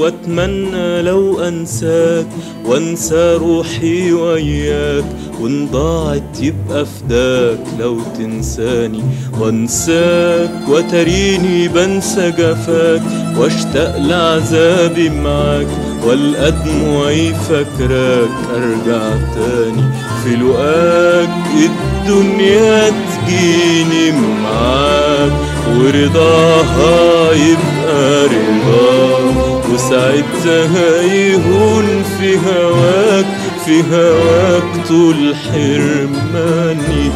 واتمنى لو انساك وانسى روحي وياك وان ضاعت يبقى فداك لو تنساني وانساك وتريني بنسى جفاك واشتاق لعذابي معاك والقى دموعي فاكراك ارجع تاني في لقاك الدنيا تجيني معاك ورضاها يبقى رضاك وساعتها يهون في هواك في هواك طول حرماني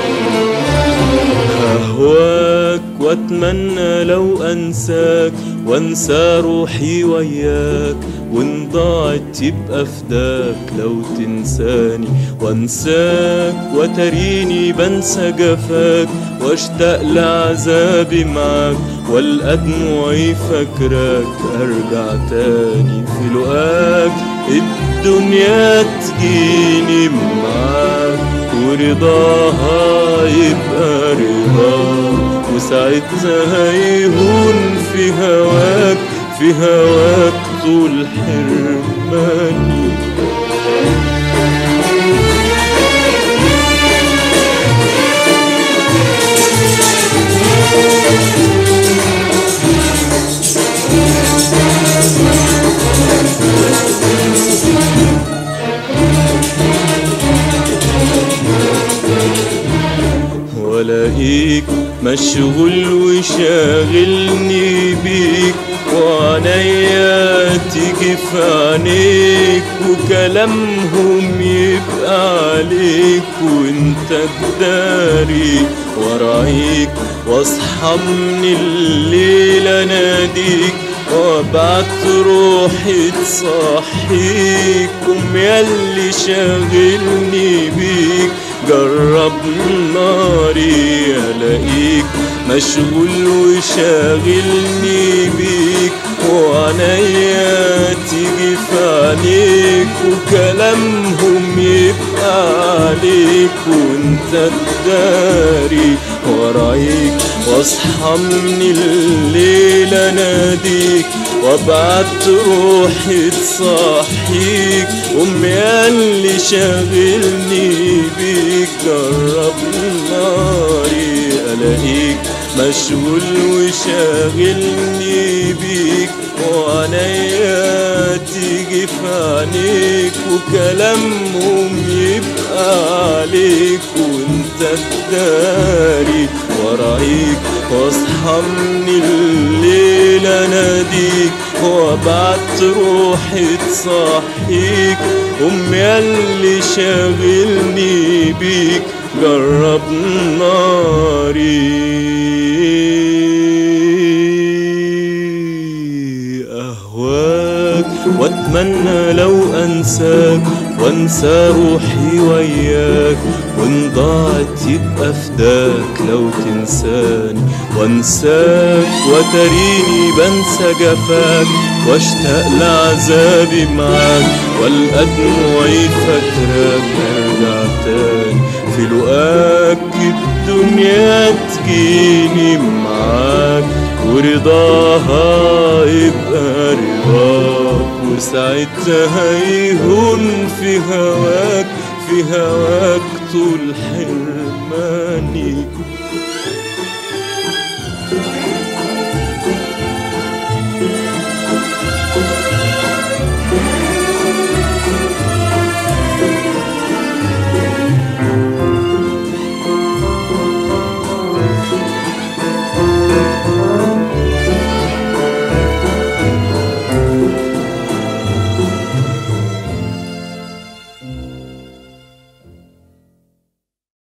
أهواك واتمنى لو أنساك وانسى روحي وياك وان ضاعت يبقى فداك لو تنساني وانساك وتريني بنسى جفاك واشتاق لعذابي معاك والقى دموعي فاكراك ارجع تاني في لقاك الدنيا تجيني معاك ورضاها يبقى رضاك وساعتها يهون في هواك في هواك طول حرماني ولاقيك مشغول وشاغلني بيك وعنيا تيجي في عينيك وكلامهم يبقى عليك وانت تداري ورايك واصحى من الليل اناديك وابعت روحي تصحيك قوم ياللي شاغلني بيك جرب ناري الاقيك مشغول وشاغلني بيك وعنيا تيجي في عينيك وكلامهم يبقى عليك وانت تداري ورايك واصحى من الليل اناديك وابعت روحي تصحيك امي اللي شاغلني بيك جرب ناري الاقيك مشغول وشاغلني بيك وعنيا تيجي في عينيك وكلامهم يبقى عليك وانت تداري ورايك واصحى من الليل اناديك وابعت روحي تصحيك امي اللي شاغلني بيك جرب ناري اهواك واتمنى لو انساك وانسى روحي وياك وان ضاعت يبقى فداك لو تنساني وانساك وتريني بنسى جفاك واشتاق لعذابي معاك والقى دموعي فاكراك ارجع تاني في لقاك الدنيا تجيني معاك ورضاها يبقى رضاك وساعتها يهون في هواك في هواك طول حرماني